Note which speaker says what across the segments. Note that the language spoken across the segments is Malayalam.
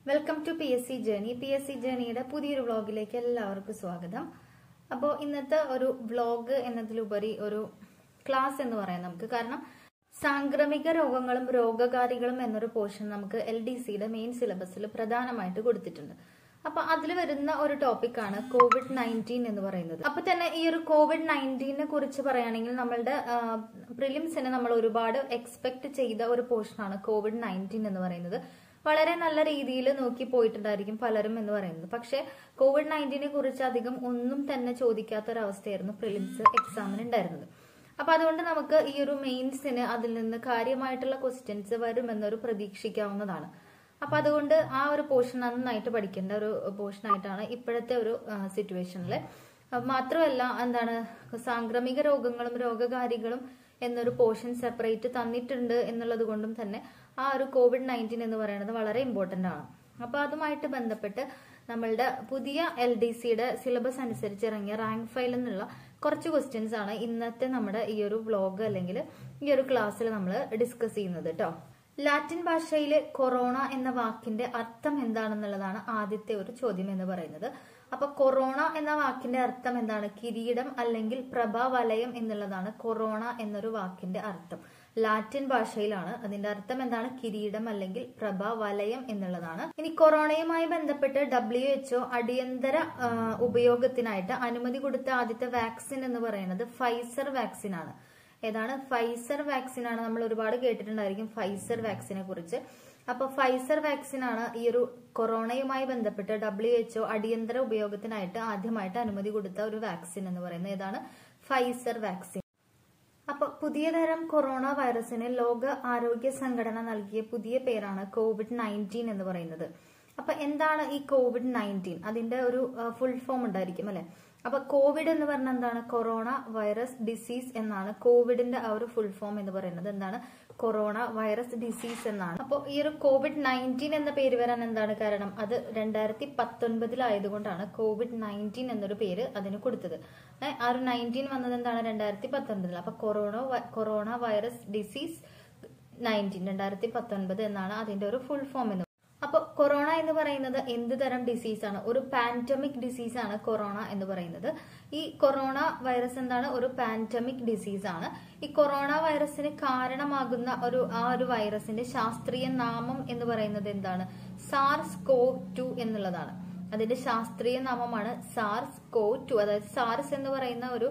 Speaker 1: welcome to P S C journey P S C ജേണിയുടെ പുതിയൊരു വ്ളോഗിലേക്ക് എല്ലാവർക്കും സ്വാഗതം അപ്പോൾ ഇന്നത്തെ ഒരു വ്ളോഗ് എന്നതിലുപരി ഒരു ക്ലാസ് എന്ന് പറയാം നമുക്ക് കാരണം സാംക്രമിക രോഗങ്ങളും രോഗകാരികളും എന്നൊരു പോർഷൻ നമുക്ക് എൽ ഡി സിയുടെ മെയിൻ സിലബസിൽ പ്രധാനമായിട്ട് കൊടുത്തിട്ടുണ്ട് അപ്പൊ അതിൽ വരുന്ന ഒരു ടോപ്പിക്കാണ് കോവിഡ് നയൻറ്റീൻ എന്ന് പറയുന്നത് അപ്പൊ തന്നെ ഈ ഒരു കോവിഡ് നയൻറ്റീനെ കുറിച്ച് പറയുകയാണെങ്കിൽ നമ്മളുടെ പ്രിലിംസിനെ നമ്മൾ ഒരുപാട് എക്സ്പെക്ട് ചെയ്ത ഒരു പോർഷനാണ് കോവിഡ് നയൻറ്റീൻ എന്ന് പറയുന്നത് വളരെ നല്ല രീതിയിൽ നോക്കി പോയിട്ടുണ്ടായിരിക്കും പലരും എന്ന് പറയുന്നത് പക്ഷെ കോവിഡ് നയൻറ്റീനെ കുറിച്ച് അധികം ഒന്നും തന്നെ ചോദിക്കാത്ത ഒരു അവസ്ഥയായിരുന്നു പ്രിലിംസ് എക്സാമിന് ഉണ്ടായിരുന്നത് അപ്പൊ അതുകൊണ്ട് നമുക്ക് ഈ ഒരു മെയിൻസിന് അതിൽ നിന്ന് കാര്യമായിട്ടുള്ള ക്വസ്റ്റ്യൻസ് വരുമെന്നൊരു പ്രതീക്ഷിക്കാവുന്നതാണ് അപ്പൊ അതുകൊണ്ട് ആ ഒരു പോർഷൻ നന്നായിട്ട് പഠിക്കേണ്ട ഒരു പോർഷൻ ആയിട്ടാണ് ഇപ്പോഴത്തെ ഒരു സിറ്റുവേഷനിൽ മാത്രമല്ല എന്താണ് സാംക്രമിക രോഗങ്ങളും രോഗകാരികളും എന്നൊരു പോർഷൻ സെപ്പറേറ്റ് തന്നിട്ടുണ്ട് എന്നുള്ളത് കൊണ്ടും തന്നെ ആ ഒരു കോവിഡ് നയൻറ്റീൻ എന്ന് പറയുന്നത് വളരെ ഇമ്പോർട്ടന്റ് ആണ് അപ്പൊ അതുമായിട്ട് ബന്ധപ്പെട്ട് നമ്മളുടെ പുതിയ എൽ ഡി സിയുടെ സിലബസ് അനുസരിച്ച് ഇറങ്ങിയ റാങ്ക് ഫയൽ എന്നുള്ള കുറച്ച് ക്വസ്റ്റ്യൻസ് ആണ് ഇന്നത്തെ നമ്മുടെ ഈ ഒരു വ്ലോഗ് അല്ലെങ്കിൽ ഈ ഒരു ക്ലാസ്സിൽ നമ്മൾ ഡിസ്കസ് ചെയ്യുന്നത് കേട്ടോ ലാറ്റിൻ ഭാഷയിലെ കൊറോണ എന്ന വാക്കിന്റെ അർത്ഥം എന്താണെന്നുള്ളതാണ് ആദ്യത്തെ ഒരു ചോദ്യം എന്ന് പറയുന്നത് അപ്പൊ കൊറോണ എന്ന വാക്കിന്റെ അർത്ഥം എന്താണ് കിരീടം അല്ലെങ്കിൽ പ്രഭാവലയം എന്നുള്ളതാണ് കൊറോണ എന്നൊരു വാക്കിന്റെ അർത്ഥം ലാറ്റിൻ ഭാഷയിലാണ് അതിന്റെ അർത്ഥം എന്താണ് കിരീടം അല്ലെങ്കിൽ പ്രഭാവലയം എന്നുള്ളതാണ് ഇനി കൊറോണയുമായി ബന്ധപ്പെട്ട് ഡബ്ല്യു എച്ച്ഒ അടിയന്തര ഉപയോഗത്തിനായിട്ട് അനുമതി കൊടുത്ത ആദ്യത്തെ വാക്സിൻ എന്ന് പറയുന്നത് ഫൈസർ വാക്സിൻ ആണ് ഏതാണ് ഫൈസർ വാക്സിൻ ആണ് നമ്മൾ ഒരുപാട് കേട്ടിട്ടുണ്ടായിരിക്കും ഫൈസർ വാക്സിനെ കുറിച്ച് അപ്പൊ ഫൈസർ വാക്സിൻ ആണ് ഈ ഒരു കൊറോണയുമായി ബന്ധപ്പെട്ട് ഡബ്ല്യു എച്ച്ഒ അടിയന്തര ഉപയോഗത്തിനായിട്ട് ആദ്യമായിട്ട് അനുമതി കൊടുത്ത ഒരു വാക്സിൻ എന്ന് പറയുന്നത് ഏതാണ് ഫൈസർ വാക്സിൻ അപ്പൊ പുതിയ തരം കൊറോണ വൈറസിന് ലോക ആരോഗ്യ സംഘടന നൽകിയ പുതിയ പേരാണ് കോവിഡ് നയൻറ്റീൻ എന്ന് പറയുന്നത് അപ്പൊ എന്താണ് ഈ കോവിഡ് നയൻറ്റീൻ അതിന്റെ ഒരു ഫുൾ ഫോം ഉണ്ടായിരിക്കും അല്ലെ അപ്പൊ കോവിഡ് എന്ന് പറഞ്ഞാൽ എന്താണ് കൊറോണ വൈറസ് ഡിസീസ് എന്നാണ് കോവിഡിന്റെ ആ ഒരു ഫുൾ ഫോം എന്ന് പറയുന്നത് എന്താണ് കൊറോണ വൈറസ് ഡിസീസ് എന്നാണ് അപ്പോൾ ഈ ഒരു കോവിഡ് നയൻറ്റീൻ എന്ന പേര് വരാൻ എന്താണ് കാരണം അത് രണ്ടായിരത്തി പത്തൊൻപതിലായതുകൊണ്ടാണ് കോവിഡ് നയൻറ്റീൻ എന്നൊരു പേര് അതിന് കൊടുത്തത് ആ ഒരു നയൻറ്റീൻ വന്നത് എന്താണ് രണ്ടായിരത്തി പത്തൊൻപതിൽ അപ്പൊ corona corona virus disease nineteen രണ്ടായിരത്തി പത്തൊൻപത് എന്നാണ് അതിന്റെ ഒരു ഫുൾ ഫോം എന്ന് അപ്പോൾ കൊറോണ എന്ന് പറയുന്നത് എന്ത് തരം ഡിസീസാണ് ഒരു പാൻഡമിക് ഡിസീസാണ് കൊറോണ എന്ന് പറയുന്നത് ഈ കൊറോണ വൈറസ് എന്താണ് ഒരു പാൻഡമിക് ഡിസീസാണ് ഈ കൊറോണ വൈറസിന് കാരണമാകുന്ന ഒരു ആ ഒരു വൈറസിന്റെ ശാസ്ത്രീയ നാമം എന്ന് പറയുന്നത് എന്താണ് സാർസ് കോ ടു എന്നുള്ളതാണ് അതിന്റെ ശാസ്ത്രീയ നാമമാണ് സാർസ് കോ ടു അതായത് സാർസ് എന്ന് പറയുന്ന ഒരു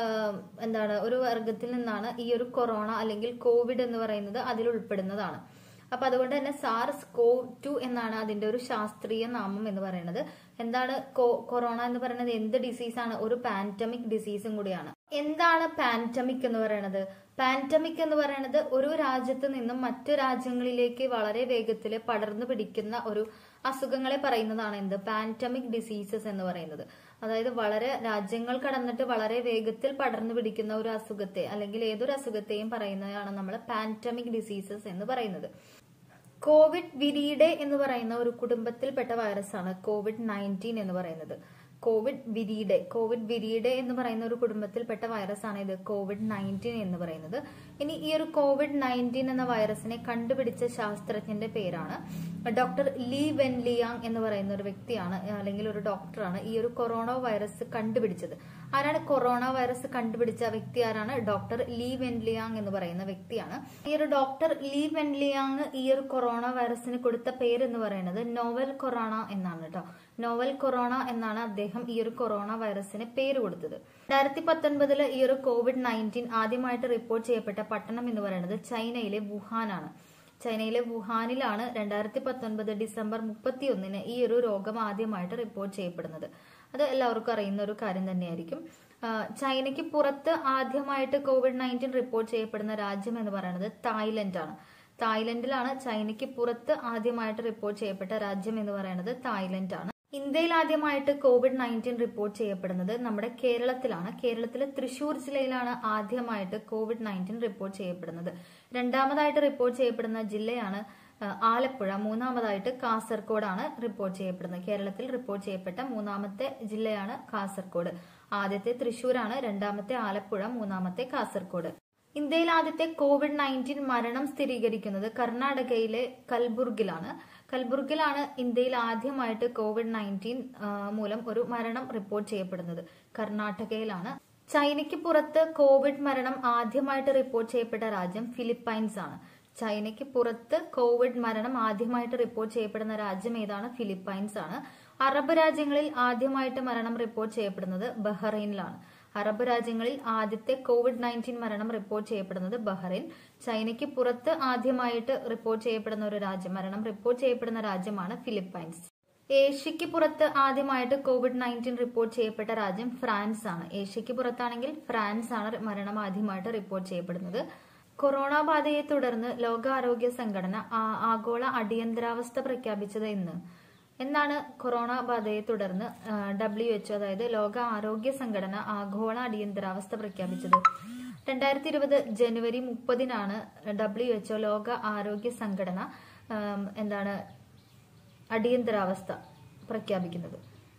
Speaker 1: എന്താണ് ഒരു വർഗത്തിൽ നിന്നാണ് ഈ ഒരു കൊറോണ അല്ലെങ്കിൽ കോവിഡ് എന്ന് പറയുന്നത് അതിൽ ഉൾപ്പെടുന്നതാണ് അപ്പൊ അതുകൊണ്ട് തന്നെ സാർസ് കോ ടു എന്നാണ് അതിന്റെ ഒരു ശാസ്ത്രീയ നാമം എന്ന് പറയുന്നത് എന്താണ് കൊറോണ എന്ന് പറയുന്നത് എന്ത് ഡിസീസാണ് ഒരു പാൻഡമിക് ഡിസീസും കൂടിയാണ് എന്താണ് പാൻഡമിക് എന്ന് പറയുന്നത് പാൻഡമിക് എന്ന് പറയുന്നത് ഒരു രാജ്യത്ത് നിന്നും മറ്റു രാജ്യങ്ങളിലേക്ക് വളരെ വേഗത്തിൽ പടർന്നു പിടിക്കുന്ന ഒരു അസുഖങ്ങളെ പറയുന്നതാണ് എന്ത് പാൻഡമിക് ഡിസീസസ് എന്ന് പറയുന്നത് അതായത് വളരെ രാജ്യങ്ങൾ കടന്നിട്ട് വളരെ വേഗത്തിൽ പടർന്നു പിടിക്കുന്ന ഒരു അസുഖത്തെ അല്ലെങ്കിൽ ഏതൊരു അസുഖത്തെയും പറയുന്നതാണ് നമ്മൾ പാൻഡമിക് ഡിസീസസ് എന്ന് പറയുന്നത് കോവിഡ് വിരീഡെ എന്ന് പറയുന്ന ഒരു കുടുംബത്തിൽപ്പെട്ട വൈറസാണ് കോവിഡ് നയൻറ്റീൻ എന്ന് പറയുന്നത് കോവിഡ് വിരീഡെ കോവിഡ് വിരീഡെ എന്ന് പറയുന്ന ഒരു കുടുംബത്തിൽപ്പെട്ട വൈറസാണ് ഇത് കോവിഡ് നയൻറ്റീൻ എന്ന് പറയുന്നത് ഇനി ഈ ഒരു കോവിഡ് നയൻറ്റീൻ എന്ന വൈറസിനെ കണ്ടുപിടിച്ച ശാസ്ത്രജ്ഞന്റെ പേരാണ് ഡോക്ടർ ലീ വെൻ ലിയാങ് എന്ന് പറയുന്ന ഒരു വ്യക്തിയാണ് അല്ലെങ്കിൽ ഒരു ഡോക്ടറാണ് ഈ ഒരു കൊറോണ വൈറസ് കണ്ടുപിടിച്ചത് ആരാണ് കൊറോണ വൈറസ് കണ്ടുപിടിച്ച വ്യക്തി ആരാണ് ഡോക്ടർ ലീ വെൻ ലിയാങ് എന്ന് പറയുന്ന വ്യക്തിയാണ് ഈ ഒരു ഡോക്ടർ ലീ വെൻ ലിയാങ് ഈ ഒരു കൊറോണ വൈറസിന് കൊടുത്ത പേര് എന്ന് പറയുന്നത് നോവൽ കൊറോണ എന്നാണ് കേട്ടോ നോവൽ കൊറോണ എന്നാണ് അദ്ദേഹം ഈ ഒരു കൊറോണ വൈറസിന് പേര് കൊടുത്തത് രണ്ടായിരത്തി പത്തൊൻപതില് ഈ ഒരു കോവിഡ് നയൻറ്റീൻ ആദ്യമായിട്ട് റിപ്പോർട്ട് ചെയ്യപ്പെട്ട പട്ടണം എന്ന് പറയുന്നത് ചൈനയിലെ വുഹാനാണ് ചൈനയിലെ വുഹാനിലാണ് രണ്ടായിരത്തി പത്തൊൻപത് ഡിസംബർ മുപ്പത്തി ഒന്നിന് ഈ ഒരു രോഗം ആദ്യമായിട്ട് റിപ്പോർട്ട് ചെയ്യപ്പെടുന്നത് അത് എല്ലാവർക്കും അറിയുന്ന ഒരു കാര്യം തന്നെയായിരിക്കും ചൈനയ്ക്ക് പുറത്ത് ആദ്യമായിട്ട് കോവിഡ് നയൻറ്റീൻ റിപ്പോർട്ട് ചെയ്യപ്പെടുന്ന രാജ്യം എന്ന് പറയുന്നത് തായ്ലൻഡ് ആണ് തായ്ലൻഡിലാണ് ചൈനയ്ക്ക് പുറത്ത് ആദ്യമായിട്ട് റിപ്പോർട്ട് ചെയ്യപ്പെട്ട രാജ്യം എന്ന് പറയുന്നത് തായ്ലൻഡ് ആണ് ഇന്ത്യയിൽ ആദ്യമായിട്ട് കോവിഡ് നയൻറ്റീൻ റിപ്പോർട്ട് ചെയ്യപ്പെടുന്നത് നമ്മുടെ കേരളത്തിലാണ് കേരളത്തിലെ തൃശൂർ ജില്ലയിലാണ് ആദ്യമായിട്ട് കോവിഡ് നയൻറ്റീൻ റിപ്പോർട്ട് ചെയ്യപ്പെടുന്നത് രണ്ടാമതായിട്ട് റിപ്പോർട്ട് ചെയ്യപ്പെടുന്ന ജില്ലയാണ് ആലപ്പുഴ മൂന്നാമതായിട്ട് കാസർഗോഡാണ് റിപ്പോർട്ട് ചെയ്യപ്പെടുന്നത് കേരളത്തിൽ റിപ്പോർട്ട് ചെയ്യപ്പെട്ട മൂന്നാമത്തെ ജില്ലയാണ് കാസർഗോഡ് ആദ്യത്തെ തൃശൂരാണ് രണ്ടാമത്തെ ആലപ്പുഴ മൂന്നാമത്തെ കാസർഗോഡ് ഇന്ത്യയിൽ ആദ്യത്തെ കോവിഡ് നയൻറ്റീൻ മരണം സ്ഥിരീകരിക്കുന്നത് കർണാടകയിലെ കൽബുർഗിലാണ് കൽബുർഗിലാണ് ഇന്ത്യയിൽ ആദ്യമായിട്ട് കോവിഡ് നയൻറ്റീൻ മൂലം ഒരു മരണം റിപ്പോർട്ട് ചെയ്യപ്പെടുന്നത് കർണാടകയിലാണ് ചൈനയ്ക്ക് പുറത്ത് കോവിഡ് മരണം ആദ്യമായിട്ട് റിപ്പോർട്ട് ചെയ്യപ്പെട്ട രാജ്യം ഫിലിപ്പൈൻസ് ആണ് ചൈനയ്ക്ക് പുറത്ത് കോവിഡ് മരണം ആദ്യമായിട്ട് റിപ്പോർട്ട് ചെയ്യപ്പെടുന്ന രാജ്യം ഏതാണ് ഫിലിപ്പൈൻസ് ആണ് അറബ് രാജ്യങ്ങളിൽ ആദ്യമായിട്ട് മരണം റിപ്പോർട്ട് ചെയ്യപ്പെടുന്നത് ബഹ്റൈനിലാണ് അറബ് രാജ്യങ്ങളിൽ ആദ്യത്തെ കോവിഡ് നയൻറ്റീൻ മരണം റിപ്പോർട്ട് ചെയ്യപ്പെടുന്നത് ബഹ്റൈൻ ചൈനയ്ക്ക് പുറത്ത് ആദ്യമായിട്ട് റിപ്പോർട്ട് ചെയ്യപ്പെടുന്ന ഒരു രാജ്യം മരണം റിപ്പോർട്ട് ചെയ്യപ്പെടുന്ന രാജ്യമാണ് ഫിലിപ്പൈൻസ് ഏഷ്യയ്ക്ക് പുറത്ത് ആദ്യമായിട്ട് കോവിഡ് നയൻറ്റീൻ റിപ്പോർട്ട് ചെയ്യപ്പെട്ട രാജ്യം ഫ്രാൻസ് ആണ് ഏഷ്യയ്ക്ക് പുറത്താണെങ്കിൽ ഫ്രാൻസ് ആണ് മരണം ആദ്യമായിട്ട് റിപ്പോർട്ട് ചെയ്യപ്പെടുന്നത് കൊറോണ ബാധയെ തുടർന്ന് ലോകാരോഗ്യ സംഘടന ആഗോള അടിയന്തരാവസ്ഥ പ്രഖ്യാപിച്ചത് എന്ന് എന്നാണ് കൊറോണ ബാധയെ തുടർന്ന് ഡബ്ല്യു എച്ച് അതായത് ലോക ആരോഗ്യ സംഘടന ആഗോള അടിയന്തരാവസ്ഥ പ്രഖ്യാപിച്ചത് രണ്ടായിരത്തി ഇരുപത് ജനുവരി മുപ്പതിനാണ് ഡബ്ല്യു എച്ച്ഒ ലോക ആരോഗ്യ സംഘടന എന്താണ് അടിയന്തരാവസ്ഥ പ്രഖ്യാപിക്കുന്നത്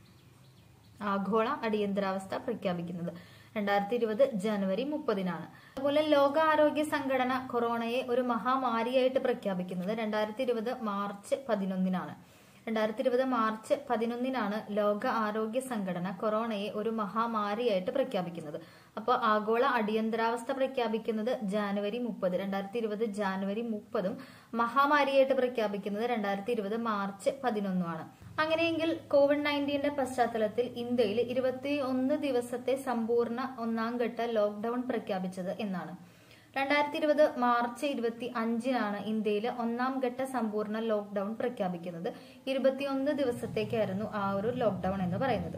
Speaker 1: ആഗോള അടിയന്തരാവസ്ഥ പ്രഖ്യാപിക്കുന്നത് രണ്ടായിരത്തി ഇരുപത് ജനുവരി മുപ്പതിനാണ് അതുപോലെ ലോകാരോഗ്യ സംഘടന കൊറോണയെ ഒരു മഹാമാരിയായിട്ട് പ്രഖ്യാപിക്കുന്നത് രണ്ടായിരത്തി ഇരുപത് മാർച്ച് പതിനൊന്നിനാണ് രണ്ടായിരത്തി ഇരുപത് മാർച്ച് പതിനൊന്നിനാണ് ലോക ആരോഗ്യ സംഘടന കൊറോണയെ ഒരു മഹാമാരിയായിട്ട് പ്രഖ്യാപിക്കുന്നത് അപ്പോൾ ആഗോള അടിയന്തരാവസ്ഥ പ്രഖ്യാപിക്കുന്നത് ജാനുവരി മുപ്പത് രണ്ടായിരത്തി ഇരുപത് ജാനുവരി മുപ്പതും മഹാമാരിയായിട്ട് പ്രഖ്യാപിക്കുന്നത് രണ്ടായിരത്തി ഇരുപത് മാർച്ച് പതിനൊന്നുമാണ് അങ്ങനെയെങ്കിൽ കോവിഡ് നയൻറ്റീന്റെ പശ്ചാത്തലത്തിൽ ഇന്ത്യയിൽ ഇരുപത്തി ഒന്ന് ദിവസത്തെ സമ്പൂർണ്ണ ഒന്നാം ഘട്ട ലോക്ക്ഡൌൺ പ്രഖ്യാപിച്ചത് എന്നാണ് രണ്ടായിരത്തി ഇരുപത് മാർച്ച് ഇരുപത്തി അഞ്ചിനാണ് ഇന്ത്യയിൽ ഒന്നാം ഘട്ട സമ്പൂർണ്ണ ലോക്ക്ഡൌൺ പ്രഖ്യാപിക്കുന്നത് ഇരുപത്തിയൊന്ന് ദിവസത്തേക്കായിരുന്നു ആ ഒരു ലോക്ക്ഡൌൺ എന്ന് പറയുന്നത്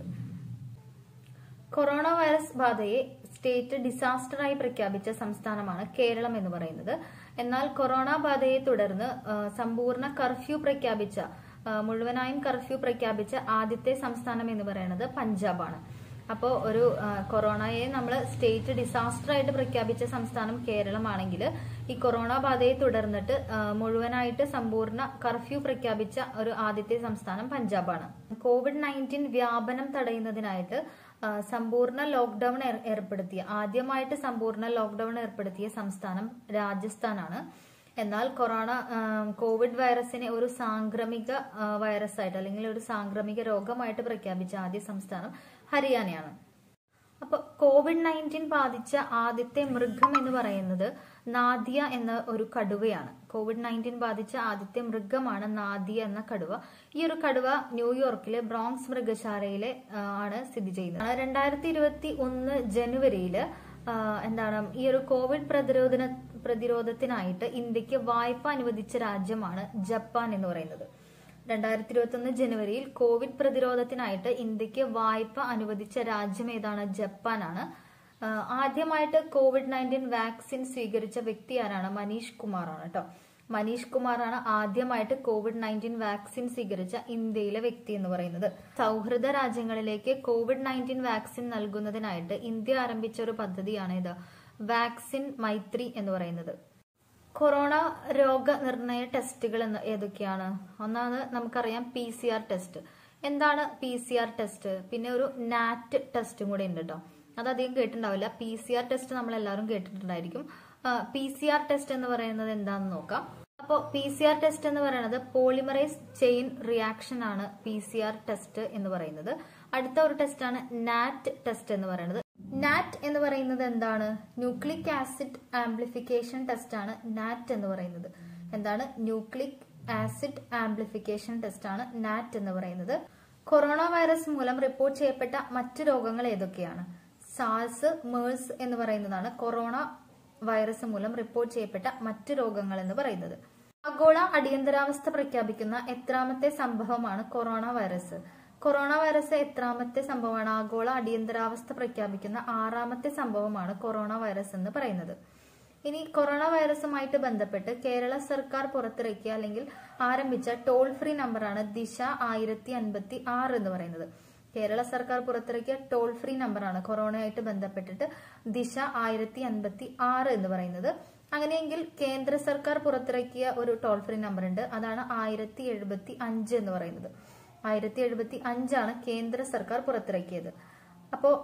Speaker 1: കൊറോണ വൈറസ് ബാധയെ സ്റ്റേറ്റ് ഡിസാസ്റ്ററായി പ്രഖ്യാപിച്ച സംസ്ഥാനമാണ് കേരളം എന്ന് പറയുന്നത് എന്നാൽ കൊറോണ ബാധയെ തുടർന്ന് സമ്പൂർണ്ണ കർഫ്യൂ പ്രഖ്യാപിച്ച മുഴുവനായും കർഫ്യൂ പ്രഖ്യാപിച്ച ആദ്യത്തെ സംസ്ഥാനം എന്ന് പറയുന്നത് പഞ്ചാബാണ് അപ്പോൾ ഒരു കൊറോണയെ നമ്മൾ സ്റ്റേറ്റ് ഡിസാസ്റ്റർ ആയിട്ട് പ്രഖ്യാപിച്ച സംസ്ഥാനം കേരളമാണെങ്കിൽ ഈ കൊറോണ ബാധയെ തുടർന്നിട്ട് മുഴുവനായിട്ട് സമ്പൂർണ്ണ കർഫ്യൂ പ്രഖ്യാപിച്ച ഒരു ആദ്യത്തെ സംസ്ഥാനം പഞ്ചാബാണ് കോവിഡ് നയൻറ്റീൻ വ്യാപനം തടയുന്നതിനായിട്ട് സമ്പൂർണ്ണ ലോക്ക്ഡൌൺ ഏർപ്പെടുത്തിയ ആദ്യമായിട്ട് സമ്പൂർണ്ണ ലോക്ക്ഡൌൺ ഏർപ്പെടുത്തിയ സംസ്ഥാനം രാജസ്ഥാനാണ് എന്നാൽ കൊറോണ കോവിഡ് വൈറസിനെ ഒരു സാംക്രമിക വൈറസ് ആയിട്ട് അല്ലെങ്കിൽ ഒരു സാംക്രമിക രോഗമായിട്ട് പ്രഖ്യാപിച്ച ആദ്യ സംസ്ഥാനം ഹരിയാനയാണ് അപ്പൊ കോവിഡ് നയൻറ്റീൻ ബാധിച്ച ആദ്യത്തെ മൃഗം എന്ന് പറയുന്നത് നാദിയ എന്ന ഒരു കടുവയാണ് കോവിഡ് നയൻറ്റീൻ ബാധിച്ച ആദ്യത്തെ മൃഗമാണ് നാദിയ എന്ന കടുവ ഈ ഒരു കടുവ ന്യൂയോർക്കിലെ ബ്രോങ്സ് മൃഗശാലയിലെ ആണ് സ്ഥിതി ചെയ്യുന്നത് രണ്ടായിരത്തി ഇരുപത്തി ഒന്ന് ജനുവരിയില് എന്താണ് ഈ ഒരു കോവിഡ് പ്രതിരോധന പ്രതിരോധത്തിനായിട്ട് ഇന്ത്യക്ക് വായ്പ അനുവദിച്ച രാജ്യമാണ് ജപ്പാൻ എന്ന് പറയുന്നത് രണ്ടായിരത്തി ഇരുപത്തി ഒന്ന് ജനുവരിയിൽ കോവിഡ് പ്രതിരോധത്തിനായിട്ട് ഇന്ത്യക്ക് വായ്പ അനുവദിച്ച രാജ്യം ഏതാണ് ജപ്പാനാണ് ആദ്യമായിട്ട് കോവിഡ് നയൻറ്റീൻ വാക്സിൻ സ്വീകരിച്ച വ്യക്തി ആരാണ് മനീഷ് കുമാറാണ് കേട്ടോ മനീഷ് കുമാറാണ് ആദ്യമായിട്ട് കോവിഡ് നയൻറ്റീൻ വാക്സിൻ സ്വീകരിച്ച ഇന്ത്യയിലെ വ്യക്തി എന്ന് പറയുന്നത് സൗഹൃദ രാജ്യങ്ങളിലേക്ക് കോവിഡ് നയൻറ്റീൻ വാക്സിൻ നൽകുന്നതിനായിട്ട് ഇന്ത്യ ആരംഭിച്ച ഒരു പദ്ധതിയാണ് ഇത് വാക്സിൻ മൈത്രി എന്ന് പറയുന്നത് കൊറോണ രോഗനിർണയ ടെസ്റ്റുകൾ എന്ന് ഏതൊക്കെയാണ് ഒന്നാമത് നമുക്കറിയാം പി സി ആർ ടെസ്റ്റ് എന്താണ് പി സി ആർ ടെസ്റ്റ് പിന്നെ ഒരു നാറ്റ് ടെസ്റ്റും കൂടെ ഉണ്ട് കേട്ടോ അത് അധികം കേട്ടിട്ടുണ്ടാവില്ല പി സി ആർ ടെസ്റ്റ് നമ്മൾ എല്ലാവരും കേട്ടിട്ടുണ്ടായിരിക്കും പി സി ആർ ടെസ്റ്റ് എന്ന് പറയുന്നത് എന്താണെന്ന് നോക്കാം അപ്പോൾ പി സി ആർ ടെസ്റ്റ് എന്ന് പറയുന്നത് പോളിമറൈസ് ചെയിൻ റിയാക്ഷൻ ആണ് പി സി ആർ ടെസ്റ്റ് എന്ന് പറയുന്നത് അടുത്ത ഒരു ടെസ്റ്റാണ് നാറ്റ് ടെസ്റ്റ് എന്ന് പറയുന്നത് നാറ്റ് എന്ന് പറയുന്നത് എന്താണ് ന്യൂക്ലിക് ആസിഡ് ആംപ്ലിഫിക്കേഷൻ ടെസ്റ്റ് ആണ് നാറ്റ് എന്ന് പറയുന്നത് എന്താണ് ന്യൂക്ലിക് ആസിഡ് ആംപ്ലിഫിക്കേഷൻ ടെസ്റ്റ് ആണ് നാറ്റ് എന്ന് പറയുന്നത് കൊറോണ വൈറസ് മൂലം റിപ്പോർട്ട് ചെയ്യപ്പെട്ട മറ്റ് രോഗങ്ങൾ ഏതൊക്കെയാണ് സാൾസ് മേഴ്സ് എന്ന് പറയുന്നതാണ് കൊറോണ വൈറസ് മൂലം റിപ്പോർട്ട് ചെയ്യപ്പെട്ട മറ്റ് രോഗങ്ങൾ എന്ന് പറയുന്നത് ആഗോള അടിയന്തരാവസ്ഥ പ്രഖ്യാപിക്കുന്ന എത്രാമത്തെ സംഭവമാണ് കൊറോണ വൈറസ് കൊറോണ വൈറസ് എത്രാമത്തെ സംഭവമാണ് ആഗോള അടിയന്തരാവസ്ഥ പ്രഖ്യാപിക്കുന്ന ആറാമത്തെ സംഭവമാണ് കൊറോണ വൈറസ് എന്ന് പറയുന്നത് ഇനി കൊറോണ വൈറസുമായിട്ട് ബന്ധപ്പെട്ട് കേരള സർക്കാർ പുറത്തിറക്കിയ അല്ലെങ്കിൽ ആരംഭിച്ച ടോൾ ഫ്രീ നമ്പറാണ് ദിശ ആയിരത്തി അൻപത്തി ആറ് എന്ന് പറയുന്നത് കേരള സർക്കാർ പുറത്തിറക്കിയ ടോൾ ഫ്രീ നമ്പറാണ് കൊറോണയായിട്ട് ബന്ധപ്പെട്ടിട്ട് ദിശ ആയിരത്തി അൻപത്തി ആറ് എന്ന് പറയുന്നത് അങ്ങനെയെങ്കിൽ കേന്ദ്ര സർക്കാർ പുറത്തിറക്കിയ ഒരു ടോൾ ഫ്രീ നമ്പർ ഉണ്ട് അതാണ് ആയിരത്തി എഴുപത്തി അഞ്ച് എന്ന് പറയുന്നത് ആയിരത്തി എഴുപത്തി അഞ്ചാണ് കേന്ദ്ര സർക്കാർ പുറത്തിറക്കിയത് അപ്പോൾ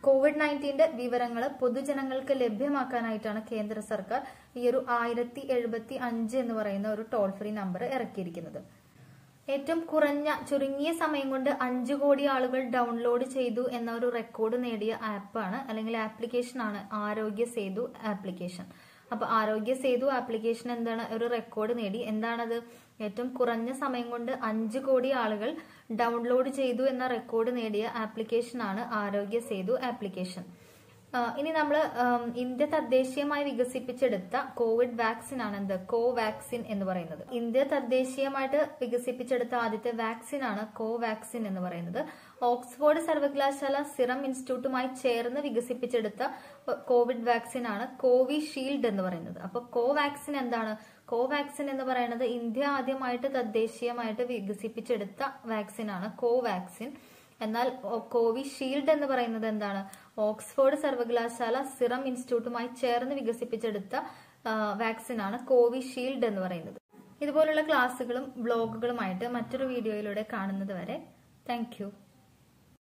Speaker 1: കോവിഡ് നയൻറ്റീന്റെ വിവരങ്ങൾ പൊതുജനങ്ങൾക്ക് ലഭ്യമാക്കാനായിട്ടാണ് കേന്ദ്ര സർക്കാർ ഈ ഒരു ആയിരത്തി എഴുപത്തി അഞ്ച് എന്ന് പറയുന്ന ഒരു ടോൾ ഫ്രീ നമ്പർ ഇറക്കിയിരിക്കുന്നത് ഏറ്റവും കുറഞ്ഞ ചുരുങ്ങിയ സമയം കൊണ്ട് അഞ്ചു കോടി ആളുകൾ ഡൗൺലോഡ് ചെയ്തു എന്ന ഒരു റെക്കോർഡ് നേടിയ ആപ്പാണ് അല്ലെങ്കിൽ ആപ്ലിക്കേഷൻ ആണ് ആരോഗ്യ സേതു ആപ്ലിക്കേഷൻ അപ്പൊ ആരോഗ്യ സേതു ആപ്ലിക്കേഷൻ എന്താണ് ഒരു റെക്കോർഡ് നേടി എന്താണത് ഏറ്റവും കുറഞ്ഞ സമയം കൊണ്ട് അഞ്ചു കോടി ആളുകൾ ഡൗൺലോഡ് ചെയ്തു എന്ന റെക്കോർഡ് നേടിയ ആപ്ലിക്കേഷൻ ആണ് ആരോഗ്യ സേതു ആപ്ലിക്കേഷൻ ആ, ഇനി നമ്മൾ ഇന്ത്യ തദ്ദേശീയമായി വികസിപ്പിച്ചെടുത്ത കോവിഡ് വാക്സിൻ ആണ് എന്ത് കോവാക്സിൻ എന്ന് പറയുന്നത് ഇന്ത്യ തദ്ദേശീയമായിട്ട് വികസിപ്പിച്ചെടുത്ത ആദ്യത്തെ വാക്സിൻ ആണ് കോവാക്സിൻ എന്ന് പറയുന്നത് ഓക്സ്ഫോർഡ് സർവകലാശാല സിറം ഇൻസ്റ്റിറ്റ്യൂട്ടുമായി ചേർന്ന് വികസിപ്പിച്ചെടുത്ത കോവിഡ് വാക്സിൻ ആണ് കോവിഷീൽഡ് എന്ന് പറയുന്നത് അപ്പൊ കോവാക്സിൻ എന്താണ് കോവാക്സിൻ എന്ന് പറയുന്നത് ഇന്ത്യ ആദ്യമായിട്ട് തദ്ദേശീയമായിട്ട് വികസിപ്പിച്ചെടുത്ത വാക്സിൻ ആണ് കോവാക്സിൻ എന്നാൽ ഒ- കോവിഷീൽഡ് എന്ന് പറയുന്നത് എന്താണ് ഓക്സ്ഫോർഡ് സർവകലാശാല സിറം ഇൻസ്റ്റിറ്റ്യൂട്ടുമായി ചേർന്ന് വികസിപ്പിച്ചെടുത്ത ആ, വാക്സിനാണ് കോവിഷീൽഡ് എന്ന് പറയുന്നത് ഇതുപോലുള്ള ക്ലാസ്സുകളും ബ്ലോഗുകളുമായിട്ട് മറ്റൊരു വീഡിയോയിലൂടെ കാണുന്നത് വരെ താങ്ക്